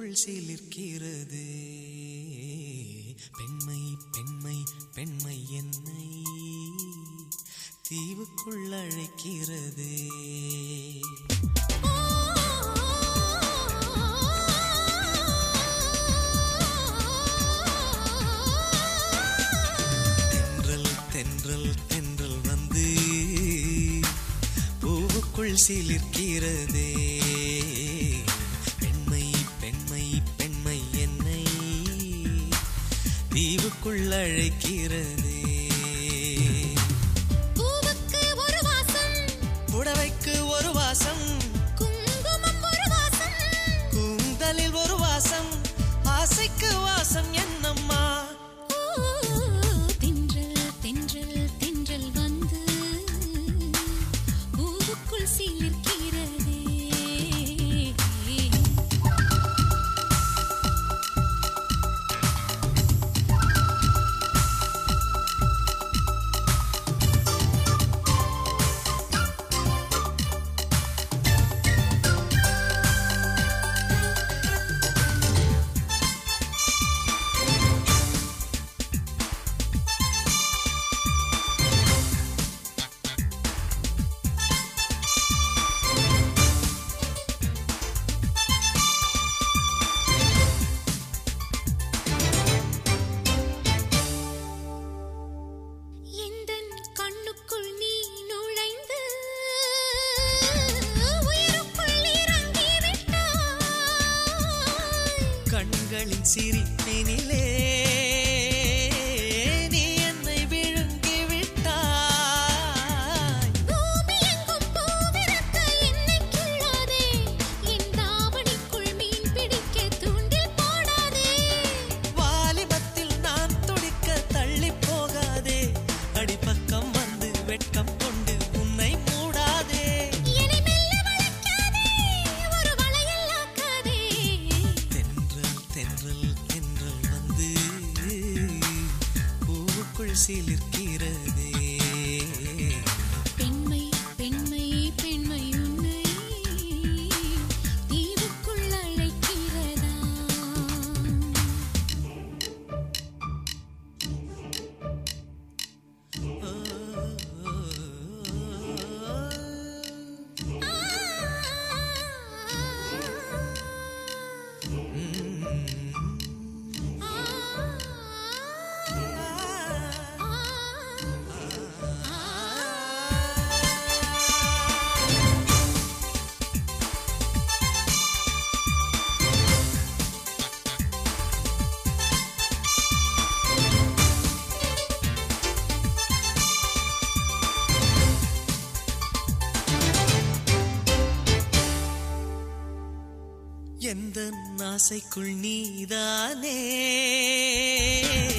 பூவுக்குள் சிலிர்க்கிறது பெண்மை பெண்மை பெண்மை என்னை தீவுக்குள் அழைக்கிறது தென்றல் தென்றல் தென்றல் வந்து பூவுக்குள் சிலிர்க்கிறதே பெண்மை பெண்மை பெண்மை என்னை தீவுக்குள் அழைக்கிறதே பூவுக்கு ஒரு வாசம் புடவைக்கு ஒரு வாசம் குங்குமம் ஒரு வாசம் கூந்தலில் ஒரு வாசம் ஆசைக்கு வாசம் என்னம்மா ஓ, தென்றல் தென்றல் தென்றல் வந்து பூவுக்குள் சிலிர்க்கிறதே எந்தன் கண்ணுக்குள் நீ நுழைந்து உயிருக்குள் இறங்கி விட்டாய் கண்களின் சிரிப்பினிலே நீ என்னை விழுங்கி விட்டாய் பூமி எங்கும் பூவிருக்க என்னை கிள்ளாதே என் தாவணிக்குள் மீன் பிடிக்க தூண்டில் போடாதே வாலிபத்தில் நான் துடிக்க தள்ளி போகாதே அடிப்பக்கம் வந்து வெட்கம் கொண்டு உன்னை மூடாதே என்னை மெல்ல வளைக்காதே ஒரு வளையல் ஆக்காதே தென்றல் தென்றல் தென்றல் வந்து பூவுக்குள் சிலிர்க்கிறதே பெண்மை பெண்மை பெண்மை உன்னை தீவுக்குள் அழைக்கிறதா எந்த ஆசைக்குள் நீதானே